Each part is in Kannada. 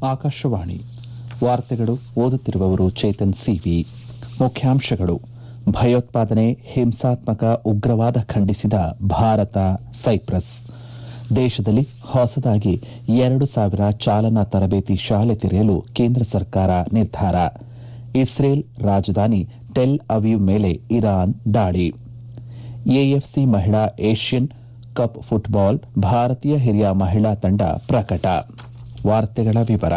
ಆಕಾಶವಾಣಿ ವಾರ್ತೆಗಳು ಓದುತ್ತಿರುವವರು ಚೇತನ್ ಸಿವಿ ಮುಖ್ಯಾಂಶಗಳು ಭಯೋತ್ಪಾದನೆ ಹಿಂಸಾತ್ಮಕ ಉಗ್ರವಾದ ಖಂಡಿಸಿದ ಭಾರತ ಸೈಪ್ರಸ್ ದೇಶದಲ್ಲಿ ಹೊಸದಾಗಿ ಎರಡು ಸಾವಿರ ಚಾಲನಾ ತರಬೇತಿ ಶಾಲೆ ತೆರೆಯಲು ಕೇಂದ್ರ ಸರ್ಕಾರ ನಿರ್ಧಾರ ಇಸ್ರೇಲ್ ರಾಜಧಾನಿ ಟೆಲ್ ಅವೀವ್ ಮೇಲೆ ಇರಾನ್ ದಾಳಿ ಎಎಫ್ಸಿ ಮಹಿಳಾ ಏಷ್ಯನ್ ಕಪ್ ಫುಟ್ಬಾಲ್ ಭಾರತೀಯ ಹಿರಿಯ ಮಹಿಳಾ ತಂಡ ಪ್ರಕಟ ವಾರ್ತೆಗಳ ವಿವರ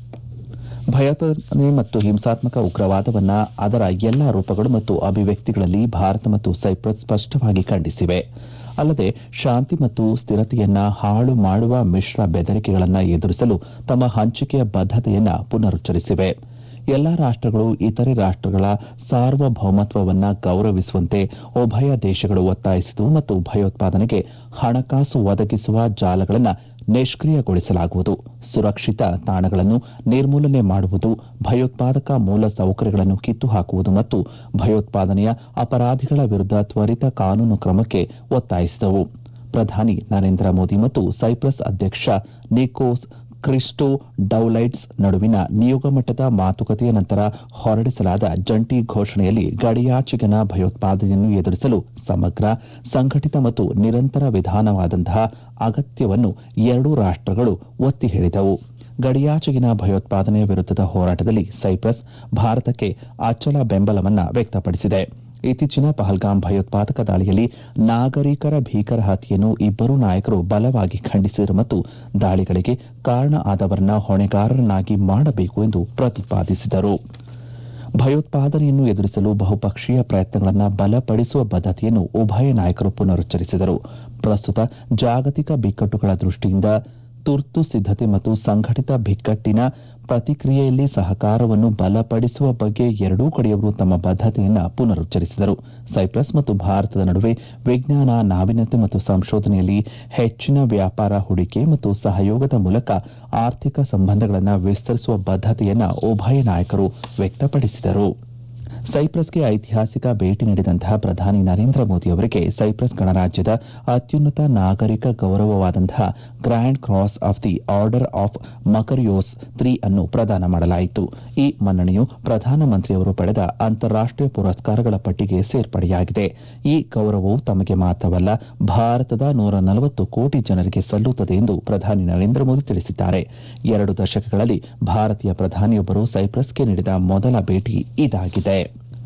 ಭಯೋತ್ಪಾದನೆ ಮತ್ತು ಹಿಂಸಾತ್ಮಕ ಉಗ್ರವಾದವನ್ನ ಅದರ ಎಲ್ಲಾ ರೂಪಗಳು ಮತ್ತು ಅಭಿವ್ಯಕ್ತಿಗಳಲ್ಲಿ ಭಾರತ ಮತ್ತು ಸೈಪ್ರಸ್ ಸ್ಪಷ್ಟವಾಗಿ ಖಂಡಿಸಿವೆ ಅಲ್ಲದೆ ಶಾಂತಿ ಮತ್ತು ಸ್ಥಿರತೆಯನ್ನ ಹಾಳು ಮಾಡುವ ಮಿಶ್ರ ಬೆದರಿಕೆಗಳನ್ನು ಎದುರಿಸಲು ತಮ್ಮ ಹಂಚಿಕೆಯ ಬದ್ದತೆಯನ್ನ ಪುನರುಚ್ಚರಿಸಿವೆ ಎಲ್ಲಾ ರಾಷ್ಟಗಳು ಇತರೆ ರಾಷ್ಟಗಳ ಸಾರ್ವಭೌಮತ್ವವನ್ನ ಗೌರವಿಸುವಂತೆ ಉಭಯ ದೇಶಗಳು ಒತ್ತಾಯಿಸಿದವು ಮತ್ತು ಭಯೋತ್ಪಾದನೆಗೆ ಹಣಕಾಸು ಒದಗಿಸುವ ಜಾಲಗಳನ್ನು ನಿಷ್ಕಿಯಗೊಳಿಸಲಾಗುವುದು ಸುರಕ್ಷಿತ ತಾಣಗಳನ್ನು ನಿರ್ಮೂಲನೆ ಮಾಡುವುದು ಭಯೋತ್ಪಾದಕ ಮೂಲ ಸೌಕರ್ಯಗಳನ್ನು ಕಿತ್ತು ಹಾಕುವುದು ಮತ್ತು ಭಯೋತ್ಪಾದನೆಯ ಅಪರಾಧಿಗಳ ವಿರುದ್ದ ತ್ವರಿತ ಕಾನೂನು ಕ್ರಮಕ್ಕೆ ಒತ್ತಾಯಿಸಿದವು ಪ್ರಧಾನಿ ನರೇಂದ್ರ ಮೋದಿ ಮತ್ತು ಸೈಪ್ರಸ್ ಅಧ್ಯಕ್ಷ ನಿಕೋಸ್ ಕ್ರಿಸ್ಟೋ ಡೌಲೈಟ್ಸ್ ನಡುವಿನ ನಿಯೋಗ ಮಟ್ಟದ ಮಾತುಕತೆಯ ನಂತರ ಹೊರಡಿಸಲಾದ ಜಂಟಿ ಘೋಷಣೆಯಲ್ಲಿ ಗಡಿಯಾಚೆಗಿನ ಭಯೋತ್ಪಾದನೆಯನ್ನು ಎದುರಿಸಲು ಸಮಗ್ರ ಸಂಘಟಿತ ಮತ್ತು ನಿರಂತರ ವಿಧಾನವಾದಂತಹ ಅಗತ್ಯವನ್ನು ಎರಡೂ ರಾಷ್ಟಗಳು ಒತ್ತಿ ಹೇಳಿದವು ಗಡಿಯಾಚೆಗಿನ ಭಯೋತ್ಪಾದನೆಯ ವಿರುದ್ದದ ಹೋರಾಟದಲ್ಲಿ ಸೈಪ್ರಸ್ ಭಾರತಕ್ಕೆ ಅಚಲ ಬೆಂಬಲವನ್ನ ವ್ಯಕ್ತಪಡಿಸಿದೆ ಇತ್ತೀಚಿನ ಪಹಲ್ಗಾಮ್ ಭಯೋತ್ಪಾದಕ ದಾಳಿಯಲ್ಲಿ ನಾಗರಿಕರ ಭೀಕರ ಹತ್ಯೆಯನ್ನು ಇಬ್ಬರೂ ನಾಯಕರು ಬಲವಾಗಿ ಖಂಡಿಸಿದರು ಮತ್ತು ದಾಳಿಗಳಿಗೆ ಕಾರಣ ಆದವರನ್ನ ಹೊಣೆಗಾರರನ್ನಾಗಿ ಮಾಡಬೇಕು ಎಂದು ಪ್ರತಿಪಾದಿಸಿದರು ಭಯೋತ್ಪಾದನೆಯನ್ನು ಎದುರಿಸಲು ಬಹುಪಕ್ಷೀಯ ಪ್ರಯತ್ನಗಳನ್ನು ಬಲಪಡಿಸುವ ಬದ್ದತೆಯನ್ನು ಉಭಯ ನಾಯಕರು ಪುನರುಚ್ಚರಿಸಿದರು ಪ್ರಸ್ತುತ ಜಾಗತಿಕ ಬಿಕ್ಕಟ್ಟುಗಳ ದೃಷ್ಟಿಯಿಂದ ತುರ್ತು ಸಿದ್ದತೆ ಮತ್ತು ಸಂಘಟಿತ ಬಿಕ್ಕಟ್ಟಿನ ಪ್ರತಿಕ್ರಿಯೆಯಲ್ಲಿ ಸಹಕಾರವನ್ನು ಬಲಪಡಿಸುವ ಬಗ್ಗೆ ಎರಡೂ ಕಡೆಯವರು ತಮ್ಮ ಬದ್ದತೆಯನ್ನು ಪುನರುಚ್ಚರಿಸಿದರು ಸೈಪ್ರಸ್ ಮತ್ತು ಭಾರತದ ನಡುವೆ ವಿಜ್ಞಾನ ನಾವೀನ್ಯತೆ ಮತ್ತು ಸಂಶೋಧನೆಯಲ್ಲಿ ಹೆಚ್ಚಿನ ವ್ಯಾಪಾರ ಹೂಡಿಕೆ ಮತ್ತು ಸಹಯೋಗದ ಮೂಲಕ ಆರ್ಥಿಕ ಸಂಬಂಧಗಳನ್ನು ವಿಸ್ತರಿಸುವ ಬದ್ದತೆಯನ್ನು ಉಭಯ ನಾಯಕರು ವ್ಯಕ್ತಪಡಿಸಿದರು ಸೈಪ್ರಸ್ಗೆ ಐತಿಹಾಸಿಕ ಭೇಟಿ ನೀಡಿದಂತಹ ಪ್ರಧಾನಿ ನರೇಂದ್ರ ಮೋದಿ ಅವರಿಗೆ ಸೈಪ್ರಸ್ ಗಣರಾಜ್ಯದ ಅತ್ಯುನ್ನತ ನಾಗರಿಕ ಗೌರವವಾದಂತಹ Grand Cross of the Order of Makarios three ಅನ್ನು ಪ್ರದಾನ ಮಾಡಲಾಯಿತು ಈ ಮನ್ನಣೆಯು ಪ್ರಧಾನಮಂತ್ರಿಯವರು ಪಡೆದ ಅಂತಾರಾಷ್ಟೀಯ ಪುರಸ್ಕಾರಗಳ ಪಟ್ಟಿಗೆ ಸೇರ್ಪಡೆಯಾಗಿದೆ ಈ ಗೌರವವು ತಮಗೆ ಮಾತ್ರವಲ್ಲ ಭಾರತದ ನೂರ ನಲವತ್ತು ಕೋಟಿ ಜನರಿಗೆ ಸಲ್ಲುತ್ತದೆ ಎಂದು ಪ್ರಧಾನಿ ನರೇಂದ್ರ ಮೋದಿ ತಿಳಿಸಿದ್ದಾರೆ ಎರಡು ದಶಕಗಳಲ್ಲಿ ಭಾರತೀಯ ಪ್ರಧಾನಿಯೊಬ್ಬರು ಸೈಪ್ರಸ್ಗೆ ನೀಡಿದ ಮೊದಲ ಭೇಟಿ ಇದಾಗಿದೆ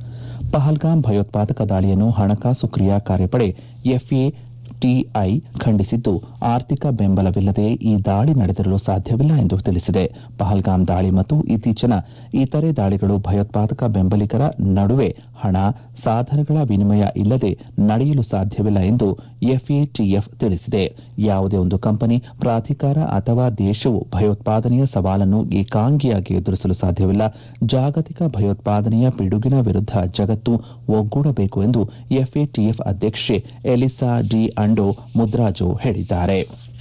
ಪಹಲ್ಗಾಮ್ ಭಯೋತ್ಪಾದಕ ದಾಳಿಯನ್ನು ಹಣಕಾಸು ಕ್ರಿಯಾ ಕಾರ್ಯಪಡೆ ಎಫ್ಎಟಿಐ ಖಂಡಿಸಿದ್ದು ಆರ್ಥಿಕ ಬೆಂಬಲವಿಲ್ಲದೆ ಈ ದಾಳಿ ನಡೆದಿರಲು ಸಾಧ್ಯವಿಲ್ಲ ಎಂದು ತಿಳಿಸಿದೆ ಪಹಲ್ಗಾಮ್ ದಾಳಿ ಮತ್ತು ಇತ್ತೀಚಿನ ಇತರೆ ದಾಳಿಗಳು ಭಯೋತ್ಪಾದಕ ಬೆಂಬಲಿಗರ ನಡುವೆ ಹಣ ಸಾಧನಗಳ ವಿನಿಮಯ ಇಲ್ಲದೆ ನಡೆಯಲು ಸಾಧ್ಯವಿಲ್ಲ ಎಂದು ಎಫ್ಎಟಿಎಫ್ ತಿಳಿಸಿದೆ ಯಾವುದೇ ಒಂದು ಕಂಪನಿ ಪ್ರಾಧಿಕಾರ ಅಥವಾ ದೇಶವು ಭಯೋತ್ಪಾದನೆಯ ಸವಾಲನ್ನು ಏಕಾಂಗಿಯಾಗಿ ಎದುರಿಸಲು ಸಾಧ್ಯವಿಲ್ಲ ಜಾಗತಿಕ ಭಯೋತ್ಪಾದನೆಯ ಪಿಡುಗಿನ ವಿರುದ್ದ ಜಗತ್ತು ಒಗ್ಗೂಡಬೇಕು ಎಂದು ಎಫ್ಎಟಿಎಫ್ ಅಧ್ಯಕ್ಷೆ ಎಲಿಸಾ ಡಿ ಅಂಡೋ ಮುದ್ರಾಜೋ ಹೇಳಿದ್ದಾರೆ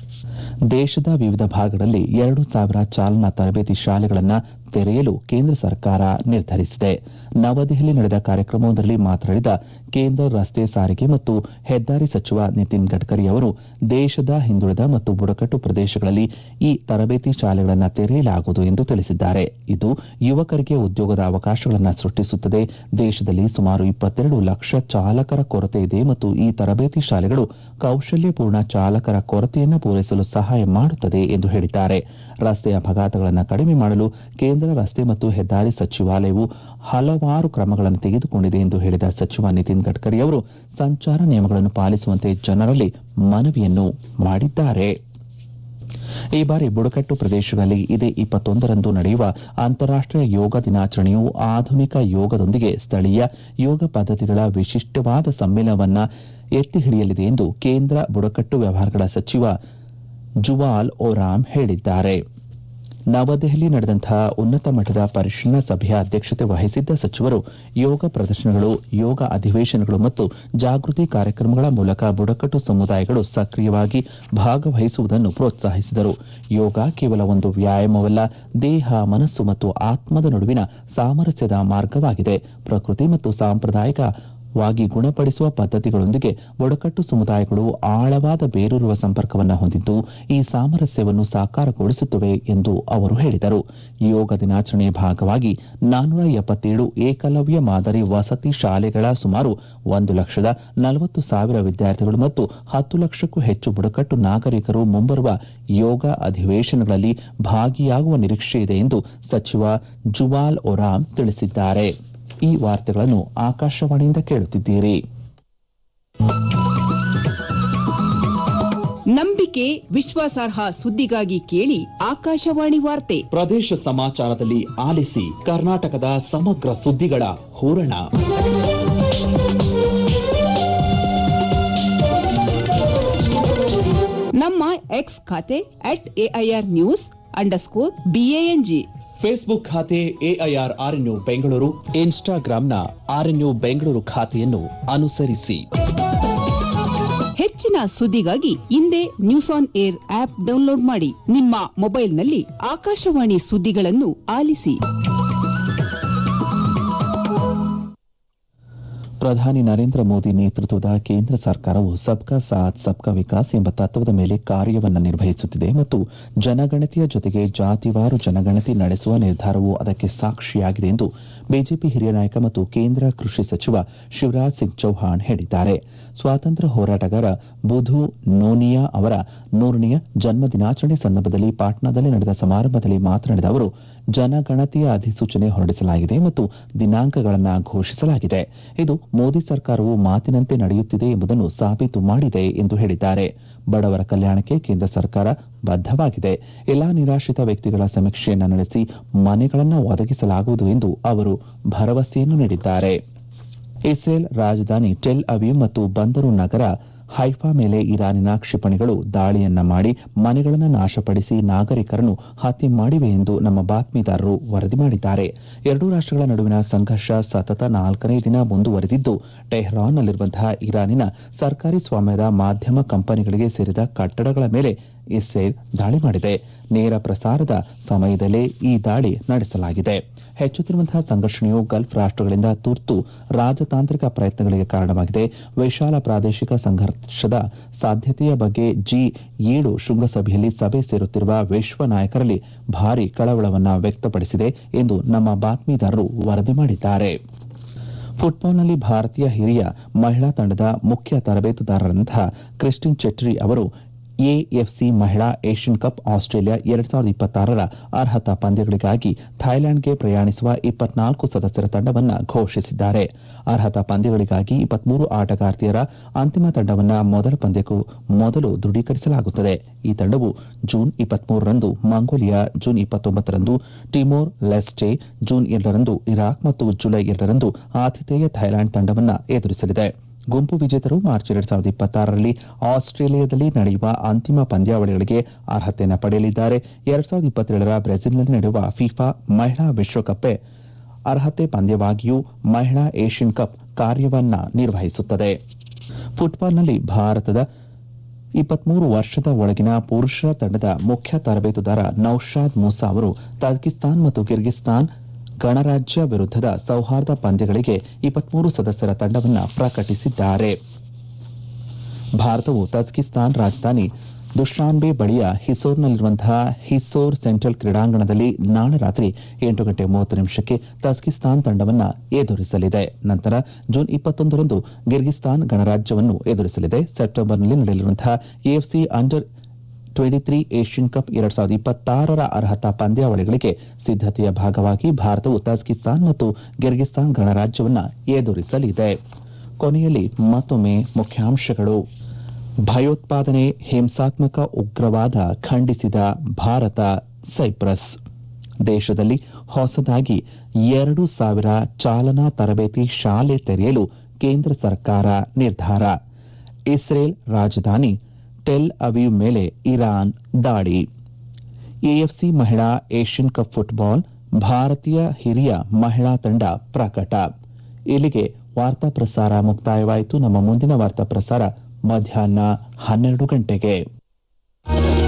ದೇಶದ ವಿವಿಧ ಭಾಗಗಳಲ್ಲಿ ಎರಡು ಸಾವಿರ ಚಾಲನಾ ತರಬೇತಿ ಶಾಲೆಗಳನ್ನು ತೆರೆಯಲು ಕೇಂದ್ರ ಸರ್ಕಾರ ನಿರ್ಧರಿಸಿದೆ ನವದೆಹಲಿ ನಡೆದ ಕಾರ್ಯಕ್ರಮವೊಂದರಲ್ಲಿ ಮಾತನಾಡಿದ ಕೇಂದ್ರ ರಸ್ತೆ ಸಾರಿಗೆ ಮತ್ತು ಹೆದ್ದಾರಿ ಸಚಿವ ನಿತಿನ್ ಗಡ್ಕರಿ ಅವರು ದೇಶದ ಹಿಂದುಳಿದ ಮತ್ತು ಬುಡಕಟ್ಟು ಪ್ರದೇಶಗಳಲ್ಲಿ ಈ ತರಬೇತಿ ಶಾಲೆಗಳನ್ನು ತೆರೆಯಲಾಗುವುದು ಎಂದು ತಿಳಿಸಿದ್ದಾರೆ ಇದು ಯುವಕರಿಗೆ ಉದ್ಯೋಗದ ಅವಕಾಶಗಳನ್ನು ಸೃಷ್ಟಿಸುತ್ತದೆ ದೇಶದಲ್ಲಿ ಸುಮಾರು ಇಪ್ಪತ್ತೆರಡು ಲಕ್ಷ ಚಾಲಕರ ಕೊರತೆ ಇದೆ ಮತ್ತು ಈ ತರಬೇತಿ ಶಾಲೆಗಳು ಕೌಶಲ್ಯಪೂರ್ಣ ಚಾಲಕರ ಕೊರತೆಯನ್ನು ಪೂರೈಸಲು ಸಹಾಯ ಮಾಡುತ್ತದೆ ಎಂದು ಹೇಳಿದ್ದಾರೆ ರಸ್ತೆ ಅಪಘಾತಗಳನ್ನು ಕಡಿಮೆ ಮಾಡಲು ಕೇಂದ್ರ ರಸ್ತೆ ಮತ್ತು ಹೆದ್ದಾರಿ ಸಚಿವಾಲಯವು ಹಲವಾರು ಕ್ರಮಗಳನ್ನು ತೆಗೆದುಕೊಂಡಿದೆ ಎಂದು ಹೇಳಿದ ಸಚಿವ ನಿತಿನ್ ಗಡ್ಕರಿ ಅವರು ಸಂಚಾರ ನಿಯಮಗಳನ್ನು ಪಾಲಿಸುವಂತೆ ಜನರಲ್ಲಿ ಮನವಿಯನ್ನು ಮಾಡಿದ್ದಾರೆ ಈ ಬಾರಿ ಬುಡಕಟ್ಟು ಪ್ರದೇಶಗಳಲ್ಲಿ ಇದೇ ಇಪ್ಪತ್ತೊಂದರಂದು ನಡೆಯುವ ಅಂತಾರಾಷ್ಟೀಯ ಯೋಗ ದಿನಾಚರಣೆಯು ಆಧುನಿಕ ಯೋಗದೊಂದಿಗೆ ಸ್ಥಳೀಯ ಯೋಗ ಪದ್ದತಿಗಳ ವಿಶಿಷ್ಟವಾದ ಸಮ್ಮೇಳನವನ್ನ ಎತ್ತಿ ಹಿಡಿಯಲಿದೆ ಎಂದು ಕೇಂದ್ರ ಬುಡಕಟ್ಟು ವ್ಯವಹಾರಗಳ ಸಚಿವ ಜುವಾಲ್ ಓರಾಮ್ ಹೇಳಿದ್ದಾರೆ ನವದೆಹಲಿ ನಡೆದಂತಹ ಉನ್ನತ ಮಟ್ಟದ ಪರಿಶೀಲನಾ ಸಭೆಯ ಅಧ್ಯಕ್ಷತೆ ವಹಿಸಿದ್ದ ಸಚಿವರು ಯೋಗ ಪ್ರದರ್ಶನಗಳು ಯೋಗ ಅಧಿವೇಶನಗಳು ಮತ್ತು ಜಾಗೃತಿ ಕಾರ್ಯಕ್ರಮಗಳ ಮೂಲಕ ಬುಡಕಟ್ಟು ಸಮುದಾಯಗಳು ಸಕ್ರಿಯವಾಗಿ ಭಾಗವಹಿಸುವುದನ್ನು ಪ್ರೋತ್ಸಾಹಿಸಿದರು ಯೋಗ ಕೇವಲ ಒಂದು ವ್ಯಾಯಾಮವಲ್ಲ ದೇಹ ಮನಸ್ಸು ಮತ್ತು ಆತ್ಮದ ನಡುವಿನ ಸಾಮರಸ್ಯದ ಮಾರ್ಗವಾಗಿದೆ ಪ್ರಕೃತಿ ಮತ್ತು ಸಾಂಪ್ರದಾಯಿಕ ವಾಗಿ ಗುಣಪಡಿಸುವ ಪದ್ಧತಿಗಳೊಂದಿಗೆ ಬುಡಕಟ್ಟು ಸಮುದಾಯಗಳು ಆಳವಾದ ಬೇರೂರುವ ಸಂಪರ್ಕವನ್ನು ಹೊಂದಿದ್ದು ಈ ಸಾಮರಸ್ಯವನ್ನು ಸಾಕಾರಗೊಳಿಸುತ್ತವೆ ಎಂದು ಅವರು ಹೇಳಿದರು ಯೋಗ ದಿನಾಚರಣೆಯ ಭಾಗವಾಗಿ ನಾನ್ನೂರ ಎಪ್ಪತ್ತೇಳು ಏಕಲವ್ಯ ಮಾದರಿ ವಸತಿ ಶಾಲೆಗಳ ಸುಮಾರು ಒಂದು ಲಕ್ಷದ ನಲವತ್ತು ಸಾವಿರ ವಿದ್ಯಾರ್ಥಿಗಳು ಮತ್ತು ಹತ್ತು ಲಕ್ಷಕ್ಕೂ ಹೆಚ್ಚು ಬುಡಕಟ್ಟು ನಾಗರಿಕರು ಮುಂಬರುವ ಯೋಗ ಅಧಿವೇಶನಗಳಲ್ಲಿ ಭಾಗಿಯಾಗುವ ನಿರೀಕ್ಷೆ ಇದೆ ಎಂದು ಸಚಿವ ಜುವಾಲ್ ಒರಾಮ್ ತಿಳಿಸಿದ್ದಾರೆ ಈ ವಾರ್ತೆಗಳನ್ನು ಆಕಾಶವಾಣಿಯಿಂದ ಕೇಳುತ್ತಿದ್ದೀರಿ ನಂಬಿಕೆ ವಿಶ್ವಾಸಾರ್ಹ ಸುದ್ದಿಗಾಗಿ ಕೇಳಿ ಆಕಾಶವಾಣಿ ವಾರ್ತೆ ಪ್ರದೇಶ ಸಮಾಚಾರದಲ್ಲಿ ಆಲಿಸಿ ಕರ್ನಾಟಕದ ಸಮಗ್ರ ಸುದ್ದಿಗಳ ಹೂರಣ ನಮ್ಮ ಎಕ್ಸ್ ಖಾತೆ at AIR news underscore BANG Facebook ಖಾತೆ ಎಐಆರ್ ಆರ್ಎನ್ಯು ಬೆಂಗಳೂರು ಇನ್ಸ್ಟಾಗ್ರಾಂನ ಆರ್ಎನ್ಯು ಬೆಂಗಳೂರು ಖಾತೆಯನ್ನು ಅನುಸರಿಸಿ ಹೆಚ್ಚಿನ ಸುದ್ದಿಗಾಗಿ ಹಿಂದೆ News on AIR app download ಮಾಡಿ ನಿಮ್ಮ ಮೊಬೈಲ್ನಲ್ಲಿ ಆಕಾಶವಾಣಿ ಸುದ್ದಿಗಳನ್ನು ಆಲಿಸಿ ಪ್ರಧಾನಿ ನರೇಂದ್ರ ಮೋದಿ ನೇತೃತ್ವದ ಕೇಂದ್ರ ಸರ್ಕಾರವು ಸಬ್ಕಾ ಸಾಥ್ ಸಬ್ಕಾ ವಿಕಾಸ್ ಎಂಬ ತತ್ವದ ಮೇಲೆ ಕಾರ್ಯವನ್ನು ನಿರ್ವಹಿಸುತ್ತಿದೆ ಮತ್ತು ಜನಗಣತಿಯ ಜೊತೆಗೆ ಜಾತಿವಾರು ಜನಗಣತಿ ನಡೆಸುವ ನಿರ್ಧಾರವು ಅದಕ್ಕೆ ಸಾಕ್ಷಿಯಾಗಿದೆ ಎಂದು ಬಿಜೆಪಿ ಹಿರಿಯ ನಾಯಕ ಮತ್ತು ಕೇಂದ್ರ ಕೃಷಿ ಸಚಿವ ಶಿವರಾಜ್ ಸಿಂಗ್ ಚೌಹಾಣ್ ಹೇಳಿದ್ದಾರೆ ಸ್ವಾತಂತ್ರ್ಯ ಹೋರಾಟಗಾರ ಬುಧು ನೋನಿಯಾ ಅವರ ನೂರನೆಯ ಜನ್ಮ ದಿನಾಚರಣೆ ಸಂದರ್ಭದಲ್ಲಿ ಪಾಟ್ನಾದಲ್ಲಿ ನಡೆದ ಸಮಾರಂಭದಲ್ಲಿ ಮಾತನಾಡಿದ ಅವರು ಜನಗಣತಿಯ ಅಧಿಸೂಚನೆ ಹೊರಡಿಸಲಾಗಿದೆ ಮತ್ತು ದಿನಾಂಕಗಳನ್ನು ಘೋಷಿಸಲಾಗಿದೆ ಇದು ಮೋದಿ ಸರ್ಕಾರವು ಮಾತಿನಂತೆ ನಡೆಯುತ್ತಿದೆ ಎಂಬುದನ್ನು ಸಾಬೀತು ಮಾಡಿದೆ ಎಂದು ಹೇಳಿದ್ದಾರೆ ಬಡವರ ಕಲ್ಯಾಣಕ್ಕೆ ಕೇಂದ್ರ ಸರ್ಕಾರ ಬದ್ಧವಾಗಿದೆ ಎಲ್ಲಾ ನಿರಾಶ್ರಿತ ವ್ಯಕ್ತಿಗಳ ಸಮೀಕ್ಷೆಯನ್ನು ನಡೆಸಿ ಮನೆಗಳನ್ನು ಒದಗಿಸಲಾಗುವುದು ಎಂದು ಅವರು ಭರವಸೆಯನ್ನು ನೀಡಿದ್ದಾರೆ ಇಸ್ರೇಲ್ ರಾಜಧಾನಿ ಟೆಲ್ ಅವೀವ್ ಮತ್ತು ಬಂದರು ನಗರ ಹೈಫಾ ಮೇಲೆ ಇರಾನಿನ ಕ್ಷಿಪಣಿಗಳು ದಾಳಿಯನ್ನ ಮಾಡಿ ಮನೆಗಳನ್ನು ನಾಶಪಡಿಸಿ ನಾಗರಿಕರನ್ನು ಹತ್ಯೆ ಮಾಡಿವೆ ಎಂದು ನಮ್ಮ ಬಾತ್ಮೀದಾರರು ವರದಿ ಮಾಡಿದ್ದಾರೆ ಎರಡೂ ರಾಷ್ಟಗಳ ನಡುವಿನ ಸಂಘರ್ಷ ಸತತ ನಾಲ್ಕನೇ ದಿನ ಮುಂದುವರೆದಿದ್ದು ಟೆಹ್ರಾನ್ನಲ್ಲಿರುವಂತಹ ಇರಾನಿನ ಸರ್ಕಾರಿ ಸ್ವಾಮ್ಯದ ಮಾಧ್ಯಮ ಕಂಪನಿಗಳಿಗೆ ಸೇರಿದ ಕಟ್ಟಡಗಳ ಮೇಲೆ ಇಸ್ರೇಲ್ ದಾಳಿ ಮಾಡಿದೆ ನೇರ ಪ್ರಸಾರದ ಸಮಯದಲ್ಲೇ ಈ ದಾಳಿ ನಡೆಸಲಾಗಿದೆ ಹೆಚ್ಚುತ್ತಿರುವಂತಹ ಸಂಘರ್ಷಣೆಯು ಗಲ್ಫ್ ರಾಷ್ಟಗಳಿಂದ ತುರ್ತು ರಾಜತಾಂತ್ರಿಕ ಪ್ರಯತ್ನಗಳಿಗೆ ಕಾರಣವಾಗಿದೆ ವಿಶಾಲ ಪ್ರಾದೇಶಿಕ ಸಂಘರ್ಷದ ಸಾಧ್ಯತೆಯ ಬಗ್ಗೆ ಜಿ ಏಳು ಶೃಂಗಸಭೆಯಲ್ಲಿ ಸಭೆ ಸೇರುತ್ತಿರುವ ವಿಶ್ವ ನಾಯಕರಲ್ಲಿ ಭಾರಿ ಕಳವಳವನ್ನ ವ್ಯಕ್ತಪಡಿಸಿದೆ ಎಂದು ನಮ್ಮ ಬಾತ್ಮೀದಾರರು ವರದಿ ಮಾಡಿದ್ದಾರೆ ಫುಟ್ಬಾಲ್ನಲ್ಲಿ ಭಾರತೀಯ ಹಿರಿಯ ಮಹಿಳಾ ತಂಡದ ಮುಖ್ಯ ತರಬೇತುದಾರರಂತಹ ಕ್ರಿಸ್ಟಿನ್ ಚೆಟ್ರಿ ಅವರು ಎಎಫ್ಸಿ ಮಹಿಳಾ ಏಷ್ಯನ್ ಕಪ್ ಆಸ್ಟ್ರೇಲಿಯಾ ಎರಡ್ ಸಾವಿರದ ಇಪ್ಪತ್ತಾರರ ಅರ್ಹತಾ ಪಂದ್ಯಗಳಿಗಾಗಿ ಥೈಲ್ಯಾಂಡ್ಗೆ ಪ್ರಯಾಣಿಸುವ ಇಪ್ಪತ್ನಾಲ್ಕು ಸದಸ್ಯರ ತಂಡವನ್ನು ಘೋಷಿಸಿದ್ದಾರೆ ಅರ್ಹತಾ ಪಂದ್ಯಗಳಿಗಾಗಿ ಇಪ್ಪತ್ಮೂರು ಆಟಗಾರ್ತಿಯರ ಅಂತಿಮ ತಂಡವನ್ನು ಮೊದಲ ಪಂದ್ಯಕ್ಕೂ ಮೊದಲು ದೃಢೀಕರಿಸಲಾಗುತ್ತದೆ ಈ ತಂಡವು ಜೂನ್ ಇಪ್ಪತ್ಮೂರರಂದು ಮಂಗೋಲಿಯಾ ಜೂನ್ ಇಪ್ಪತ್ತೊಂಬತ್ತರಂದು ಟಿಮೋರ್ ಲೆಸ್ಟೆ ಜೂನ್ ಎರಡರಂದು ಇರಾಕ್ ಮತ್ತು ಜುಲೈ ಎರಡರಂದು ಆತಿಥೇಯ ಥೈಲ್ಯಾಂಡ್ ತಂಡವನ್ನು ಎದುರಿಸಲಿದೆ ಗುಂಪು ವಿಜೇತರು ಮಾರ್ಚ್ ಎರಡ್ ಸಾವಿರದ ಇಪ್ಪತ್ತಾರರಲ್ಲಿ ಆಸ್ಟ್ರೇಲಿಯಾದಲ್ಲಿ ನಡೆಯುವ ಅಂತಿಮ ಪಂದ್ಯಾವಳಿಗಳಿಗೆ ಅರ್ಹತೆಯನ್ನು ಪಡೆಯಲಿದ್ದಾರೆ ಎರಡ್ ಸಾವಿರದ ಇಪ್ಪತ್ತೇಳರ ಬ್ರೆಜಿಲ್ನಲ್ಲಿ ನಡೆಯುವ ಫಿಫಾ ಮಹಿಳಾ ವಿಶ್ವಕಪ್ಗೆ ಅರ್ಹತೆ ಪಂದ್ಯವಾಗಿಯೂ ಮಹಿಳಾ ಏಷ್ಯನ್ ಕಪ್ ಕಾರ್ಯವನ್ನ ನಿರ್ವಹಿಸುತ್ತದೆ ಫುಟ್ಬಾಲ್ನಲ್ಲಿ ಭಾರತದ ಇಪ್ಪತ್ಮೂರು ವರ್ಷದ ಒಳಗಿನ ಪುರುಷರ ತಂಡದ ಮುಖ್ಯ ತರಬೇತುದಾರ ನೌಶಾದ್ ಮೂಸಾ ಅವರು ತಜಿಕಿಸ್ತಾನ್ ಮತ್ತು ಕಿರ್ಗಿಸ್ತಾನ್ ಗಣರಾಜ್ಯ ವಿರುದ್ಧದ ಸೌಹಾರ್ದ ಪಂದ್ಯಗಳಿಗೆ ಇಪ್ಪತ್ಮೂರು ಸದಸ್ಯರ ತಂಡವನ್ನು ಪ್ರಕಟಿಸಿದ್ದಾರೆ ಭಾರತವು ತಜಿಕಿಸ್ತಾನ್ ರಾಜಧಾನಿ ದುಶಾನ್ಬೆ ಬಳಿಯ ಹಿಸೋರ್ನಲ್ಲಿರುವಂತಹ ಹಿಸೋರ್ ಸೆಂಟ್ರಲ್ ಕ್ರೀಡಾಂಗಣದಲ್ಲಿ ನಾಳೆ ರಾತ್ರಿ ಎಂಟು ಗಂಟೆ ಮೂವತ್ತು ನಿಮಿಷಕ್ಕೆ ತಜಿಕಿಸ್ತಾನ್ ತಂಡವನ್ನು ಎದುರಿಸಲಿದೆ ನಂತರ ಜೂನ್ ಇಪ್ಪತ್ತೊಂದರಂದು ಗಿರ್ಗಿಸ್ತಾನ್ ಗಣರಾಜ್ಯವನ್ನು ಎದುರಿಸಲಿದೆ ಸೆಪ್ಟೆಂಬರ್ನಲ್ಲಿ ನಡೆಯಲಿರುವಂತಹ AFC under twenty three Asian Cup ಎರಡ್ ಸಾವಿರದ ಇಪ್ಪತ್ತಾರರ ಅರ್ಹತಾ ಪಂದ್ಯಾವಳಿಗಳಿಗೆ ಸಿದ್ದತೆಯ ಭಾಗವಾಗಿ ಭಾರತವು ತಜಿಕಿಸ್ತಾನ್ ಮತ್ತು ಗಿರ್ಗಿಸ್ತಾನ್ ಗಣರಾಜ್ಯವನ್ನು ಎದುರಿಸಲಿದೆ ಕೊನೆಯಲ್ಲಿ ಮತ್ತೊಮ್ಮೆ ಮುಖ್ಯಾಂಶಗಳು ಭಯೋತ್ಪಾದನೆ ಹಿಂಸಾತ್ಮಕ ಉಗ್ರವಾದ ಖಂಡಿಸಿದ ಭಾರತ ಸೈಪ್ರಸ್ ದೇಶದಲ್ಲಿ ಹೊಸದಾಗಿ ಎರಡು ಸಾವಿರ ಚಾಲನಾ ತರಬೇತಿ ಶಾಲೆ ತೆರೆಯಲು ಕೇಂದ್ರ ಸರ್ಕಾರ ನಿರ್ಧಾರ ಇಸ್ರೇಲ್ ರಾಜಧಾನಿ ಟೆಲ್ ಅವೀವ್ ಮೇಲೆ ಇರಾನ್ ದಾಳಿ ಎಎಫ್ಸಿ ಮಹಿಳಾ ಏಷ್ಯನ್ ಕಪ್ ಫುಟ್ಬಾಲ್ ಭಾರತೀಯ ಹಿರಿಯ ಮಹಿಳಾ ತಂಡ ಪ್ರಕಟ ಇಲ್ಲಿಗೆ ವಾರ್ತಾ ಪ್ರಸಾರ ಮುಕ್ತಾಯವಾಯಿತು ನಮ್ಮ ಮುಂದಿನ ವಾರ್ತಾ ಪ್ರಸಾರ ಮಧ್ಯಾಹ್ನ ಹನ್ನೆರಡು ಗಂಟೆಗೆ